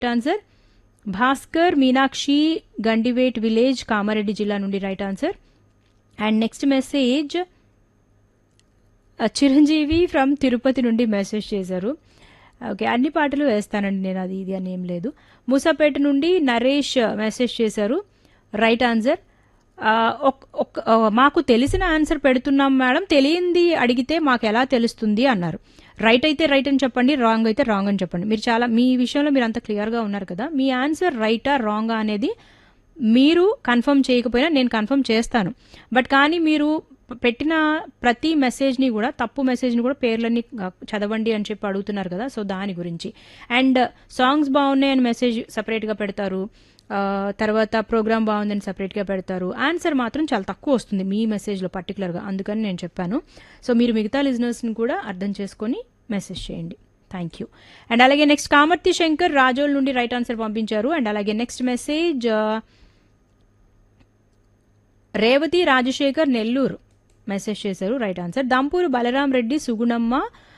answer Bhaskar Meenakshi Gandivet village Kamareddy జిల్లా నుండి right answer and next message Chiranjeevi from Tirupati నుండి మెసేజ్ చేశారు ఓకే అన్ని పాటలు వేస్తానండి నేను అది ఇది అని ఏం లేదు మూసాపేట నుండి నరేష్ మెసేజ్ చేశారు రైట్ ఆన్సర్ ఆ, ఒక్- ఒక్- ఆ, మాకు తెలిసిన ఆన్సర్ పెడుతున్నాం మేడం తెలియంది అడిగితే మాకు ఎలా తెలుస్తుంది అన్నారు రైట్ అయితే రైట్ అని చెప్పండి రాంగ్ అయితే రాంగ్ అని చెప్పండి మీరు చాలా మీ విషయంలో మీరు అంత క్లియర్గా ఉన్నారు కదా మీ ఆన్సర్ రైటా రాంగా అనేది మీరు కన్ఫర్మ్ చేయకపోయినా నేను కన్ఫర్మ్ చేస్తాను బట్ కానీ మీరు పెట్టిన ప్రతి మెసేజ్ని కూడా తప్పు మెసేజ్ని కూడా పేర్లన్నీ ఆ, చదవండి అని చెప్పి అడుగుతున్నారు కదా సో దాని గురించి అండ్ సాంగ్స్ బాగున్నాయి అని మెసేజ్ సపరేట్గా పెడతారు ఆ, తర్వాత ప్రోగ్రామ్ బాగుందని సపరేట్గా పెడతారు ఆన్సర్ మాత్రం చాలా తక్కువ వస్తుంది మీ మెసేజ్లో పర్టికులర్గా అందుకని నేను చెప్పాను సో మీరు మిగతా లిజనర్స్ని కూడా అర్థం చేసుకొని మెసేజ్ చేయండి థ్యాంక్ యూ అండ్ అలాగే నెక్స్ట్ కామర్తి శంకర్ రాజోల్ నుండి రైట్ ఆన్సర్ పంపించారు అండ్ అలాగే next message Revathi Rajasekhar Nellore message చేశారు రైట్ ఆన్సర్ దంపూరు బలరాం రెడ్డి సుగుణమ్మ